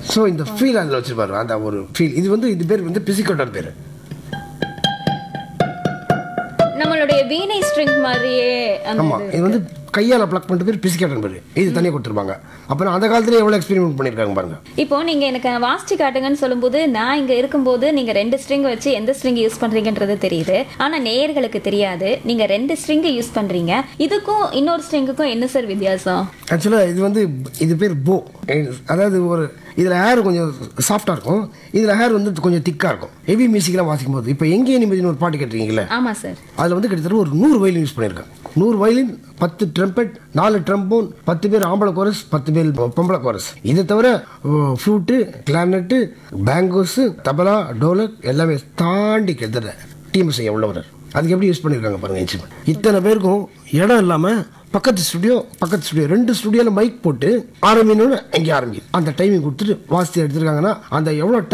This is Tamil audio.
ஸோ இந்த ஃபீல் அதில் வச்சுருப்பாரு அந்த ஒரு ஃபீல் இது வந்து இது பேர் வந்து பிசிக்கோட்டர் பேர் நம்மளுடைய வீணை ஸ்ட்ரிங் மாதிரியே அந்த ஆமாம் இது வந்து கையால் ப்ளக் பண்ணிட்டு பேர் பிசிக்கேட்டன் பேர் இது தனியாக கொடுத்துருப்பாங்க அப்புறம் அந்த காலத்துல எவ்வளோ எக்ஸ்பெரிமெண்ட் பண்ணியிருக்காங்க பாருங்க இப்போ நீங்க எனக்கு வாசிச்சு காட்டுங்கன்னு சொல்லும்போது நான் இங்க இருக்கும்போது நீங்க ரெண்டு ஸ்ட்ரிங் வச்சு எந்த ஸ்ட்ரிங் யூஸ் பண்றீங்கன்றது தெரியுது ஆனா நேயர்களுக்கு தெரியாது நீங்க ரெண்டு ஸ்ட்ரிங் யூஸ் பண்றீங்க இதுக்கும் இன்னொரு ஸ்ட்ரிங்குக்கும் என்ன சார் வித்தியாசம் ஆக்சுவலாக இது வந்து இது பேர் போ அதாவது ஒரு இதில் ஹேர் கொஞ்சம் சாஃப்டாக இருக்கும் இதில் ஹேர் வந்து கொஞ்சம் திக்காக இருக்கும் ஹெவி மியூசிக்லாம் வாசிக்கும் போது இப்போ எங்கேயே நிம்மதினு ஒரு பாட்டு கேட்டிருக்கீங்களே ஆமா சார் அதில் வந்து கிட்டத்தட்ட ஒரு நூறு வயலின் யூஸ் பண்ணியிருக்காங்க நூறு வயலின் பத்து ட்ரம்பெட் நாலு ட்ரம்போன் பத்து பேர் ஆம்பளை கோரஸ் பத்து பேர் பொம்பளை கோரஸ் இதை தவிர flute clarinet bongos tabla dholak எல்லாமே தாண்டி கிட்டத்தட்ட டீம்ஸ் எவ்வளோ வரார் அதுக்கு எப்படி யூஸ் பண்ணியிருக்காங்க பாருங்க இன்ஸ்ட்ருமெண்ட் இத்தனை பேருக்கும் இடம் இல்லாமல் பக்கத்து ஸ்டுடியோ பக்கத்து ஸ்டுடியோ ரெண்டு ஸ்டுடியோவில் மைக் போட்டு ஆரம்பினோன்னு அங்கே ஆரம்பிக்குது அந்த டைமிங் கொடுத்துட்டு வாசித்து எடுத்துருக்காங்கன்னா அந்த எவ்வளோ